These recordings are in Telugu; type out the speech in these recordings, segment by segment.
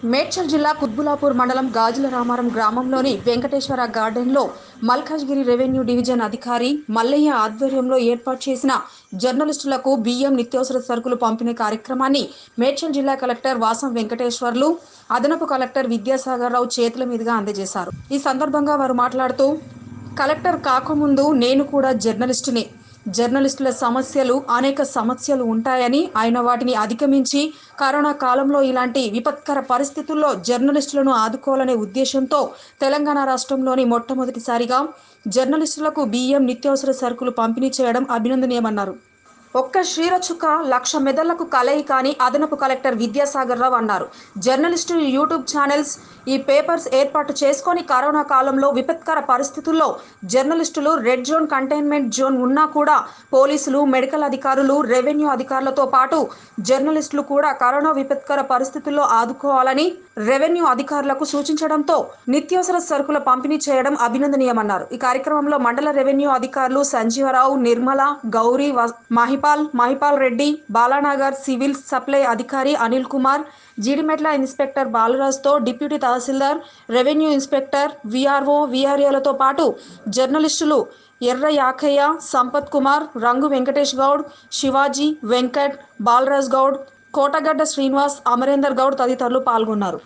మేడ్చల్ జిల్లా కుత్బులాపూర్ మండలం గాజుల రామారం గ్రామంలోని వెంకటేశ్వర గార్డెన్లో మల్కాజ్గిరి రెవెన్యూ డివిజన్ అధికారి మల్లయ్య ఆధ్వర్యంలో ఏర్పాటు చేసిన జర్నలిస్టులకు బియ్యం నిత్యావసర సరుకులు పంపిణీ కార్యక్రమాన్ని మేడ్చల్ జిల్లా కలెక్టర్ వాసం వెంకటేశ్వర్లు అదనపు కలెక్టర్ విద్యాసాగర్ రావు చేతుల మీదుగా అందజేశారు ఈ సందర్భంగా వారు మాట్లాడుతూ కలెక్టర్ కాకముందు నేను కూడా జర్నలిస్టుని జర్నలిస్టుల సమస్యలు అనేక సమస్యలు ఉంటాయని ఆయన వాటిని అధిగమించి కరోనా కాలంలో ఇలాంటి విపత్కర పరిస్థితుల్లో జర్నలిస్టులను ఆదుకోవాలనే ఉద్దేశంతో తెలంగాణ రాష్ట్రంలోని మొట్టమొదటిసారిగా జర్నలిస్టులకు బియ్యం నిత్యావసర సరుకులు పంపిణీ చేయడం అభినందనీయమన్నారు ఒక్క శ్రీరచుక లక్ష మెదళ్లకు కలయిక అని అదనపు కలెక్టర్ విద్యాసాగర్ రావు అన్నారు జర్నలిస్టులు యూట్యూబ్ ఛానల్స్ ఈ పేపర్స్ ఏర్పాటు చేసుకొని కరోనా కాలంలో విపత్కర పరిస్థితుల్లో జర్నలిస్టులు రెడ్ జోన్ కంటైన్మెంట్ జోన్ ఉన్నా కూడా పోలీసులు మెడికల్ అధికారులు రెవెన్యూ అధికారులతో పాటు జర్నలిస్టులు కూడా కరోనా విపత్కర పరిస్థితుల్లో ఆదుకోవాలని రెవెన్యూ అధికారులకు సూచించడంతో నిత్యావసర సరుకుల పంపిణీ చేయడం అభినందనీయమన్నారు ఈ కార్యక్రమంలో మండల రెవెన్యూ అధికారులు సంజీవరావు నిర్మల గౌరీ వ- మహిపాల్ మహిపాల్ రెడ్డి బాలానగర్ సివిల్ సప్లై అధికారి అనిల్ కుమార్ జీడిమెట్ల ఇన్స్పెక్టర్ బాలరాజ్తో deputy tahsildar revenue inspector VRO విఆర్ఏలతో పాటు జర్నలిస్టులు ఎర్ర యాకయ్య సంపత్ కుమార్ రంగు వెంకటేష్ గౌడ్ శివాజీ వెంకట్ బాలరాజ్ గౌడ్ కోటగడ్డ శ్రీనివాస్ అమరేందర్ గౌడ్ తదితరులు పాల్గొన్నారు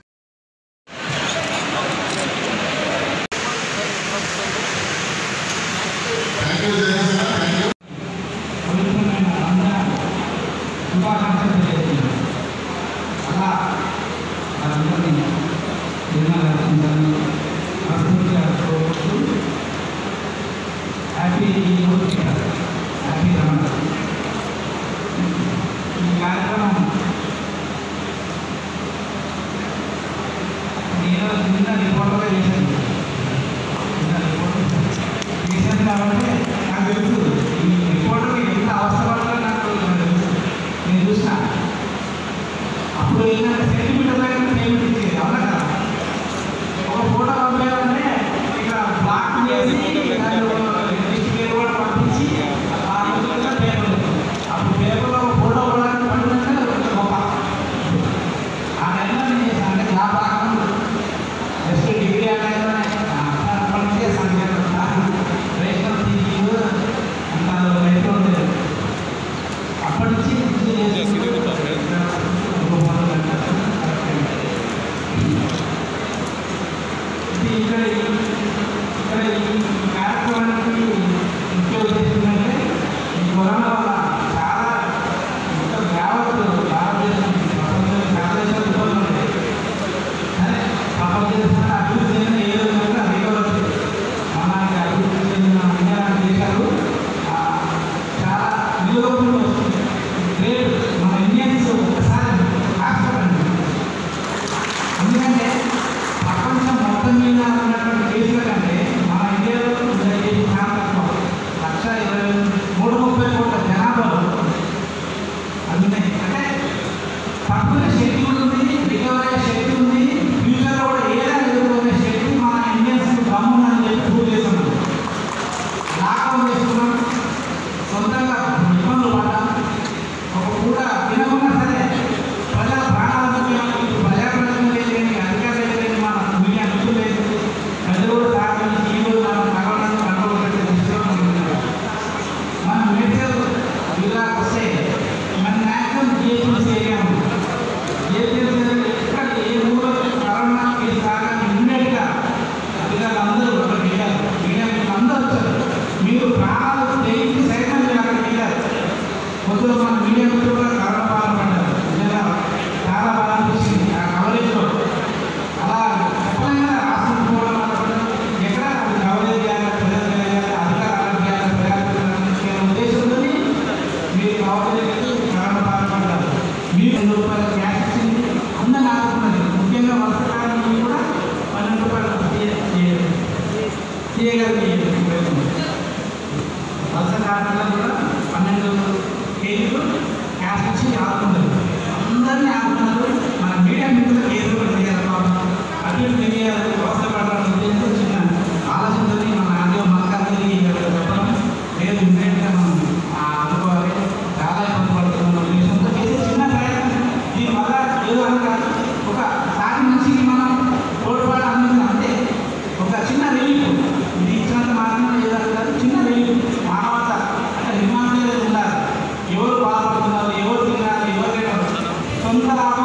శుభాకాంక్షలు తెలియజేస్తున్నాను అలా వారందరినీ దినాలని మనస్ఫూర్తిగా కోరుకుంటూ హ్యాపీ హ్యాపీ రమణాన్ ఈ కార్యక్రమం నేను చిన్న రిపోర్టర్గా చేశాను చిన్న రిపోర్టర్ చేశాను కాబట్టి నాకు తెలుసు ఈ రిపోర్టర్కి ఎంత అవసరపడాలో నాకు తెలుసు నేను చూసిన అప్పుడు ఏంటంటే సెంటీమీటర్ దగ్గర పేమెంట్ ఇచ్చేది అవునా కదా ఒక ఫోటో పంపాలంటే ఇక బ్లాక్ చేసి నెక్స్ట్ పేరు కూడా పంపించి ఆ రోజుల్లో పేపర్ అప్పుడు పేపర్లో ఒక ఫోటో కూడా పంపించంటే కొంచెం గొప్ప ఆ టైంలో నేను చేశాను అంటే నా భాగం జస్ట్ డిగ్రీ అనేది అప్పటి నుంచే సంఖ్య రేషన్ టీవీలు అంత రైతు ఉండేది అప్పటి నుంచి కృషి ఇది ఇక్కడ ఈ- ఇక్కడ ఈ కార్యక్రమానికి ముఖ్య ఉద్దేశం ఏంటంటే ఈ కరోనా వల్ల చాలా మొత్తం యావత్ భారతదేశం ప్రపంచంలో చాలా దేశాలు ఇబ్బందులు ఉన్నాయి సరే ప్రపంచదేశాన్ని అభివృద్ధి చెందిన ఏ విధంగా రికవర్ మన అభివృద్ధి చెందిన ఇండియా లాంటి దేశాలు ఆ, చాలా విలువలు వస్తుంది గ్రేట్ మన ఇండియన్స్ ఒకసారి ఆశపడండి ఎందుకంటే ప్రపంచం మొత్తం మీద ఉన్నటువంటి కేసుల కంటే మన ఇండియాలో ఉన్న కేసులు చాలా తక్కువ లక్ష ఇరవై మూడు ముప్పై కోట్ల జనాభాలో అందుకని అంటే తక్కువ శక్తి కూడా ఉంది రికవర్ అయ్యే శక్తి ఉంది ఫ్యూచర్లో కూడా ఏదైనా ఎదుర్కొనే శక్తి మన ఇండియన్స్ దమ్ముందని చెప్పి ప్రూవ్ చేస్తున్నాం లాభం చేసుకున్నాం సొంతంగా ఇబ్బందులు పడ్డాం ఒక పూట తినకున్నా సరే ప్రజల ప్రాణాలతో ప్రజాప్రతినిధులు లేని అధికారులు లేని మన మీడియా మిత్రులు లేదు ప్రజలు కూడా సహకరించి ఈ రోజు మనం కరోనాను కంట్రోల్ పెట్టే దృష్టిలో మనం ఉన్నాం. మన మెడికల్ విభాగం వస్తే మన మ్యాక్సిమం జిహెచ్ఎంసీ ఏరియా ఉంది జిహెచ్ఎంసీ ఎక్కడ ఏ ఊళ్ళో కరోనా కేసు కాగా ఇమ్మీడియట్గా అధికారులు అందరూ ఒక మీడియా మీడియా మిత్రులు అందరూ వచ్చారు మీరు ప్రాణాలు తెగించి సైతం మీరు అక్కడికి వెళ్ళారు పొద్దున మన మీడియా మిత్రులు కూడా కరోనా బాధ పడ్డారు నిజంగా చాలా బాధ అనిపించింది ఆ కవరేజ్లో అలా చెప్పలేక రాష్ట్రం కూడా మాట్లాడడం ఎక్కడ అది కవరేజ్ చేయాలి ప్రజలు చేయాలి అధికారులు చేయాలి ప్రజాప్రతినిధులు ఉద్దేశంతో మీరు కవరేజ్ చేసి కరోనా బాధపడ్డారు మీరు రెండు రూపాయల క్యాష్ ఇచ్చింది అందరిని ఆదుకున్నది ముఖ్యంగా వర్షకాలం కూడా పన్నెండు రూపాయలు చేయగలిగే మత్స్యకారులు కూడా పన్నెండు కేజీలు క్యాష్ ఇచ్చి ఆదుకుంటారు అందరినీ ఆదుకున్నారు మన మీడియా మిత్రులకు ఏదో ఒకటి చేయాలి పాపం అటు ఇటు తెలియాలి అవసరపడాలని ఉద్దేశంతో చిన్న ఆలోచనతో మన ఆడియో మల్కాజ్గిరి చెప్పడం లేదు ఇమ్మీడియట్గా మనం ఆ, అనుకోవాలి చాలా ఇబ్బంది పడుతున్నాం ఉద్దేశంతో చేసే చిన్న ప్రయత్నం దీనివల్ల ఏదో అనగా ఒక సాటి సొంత లాభం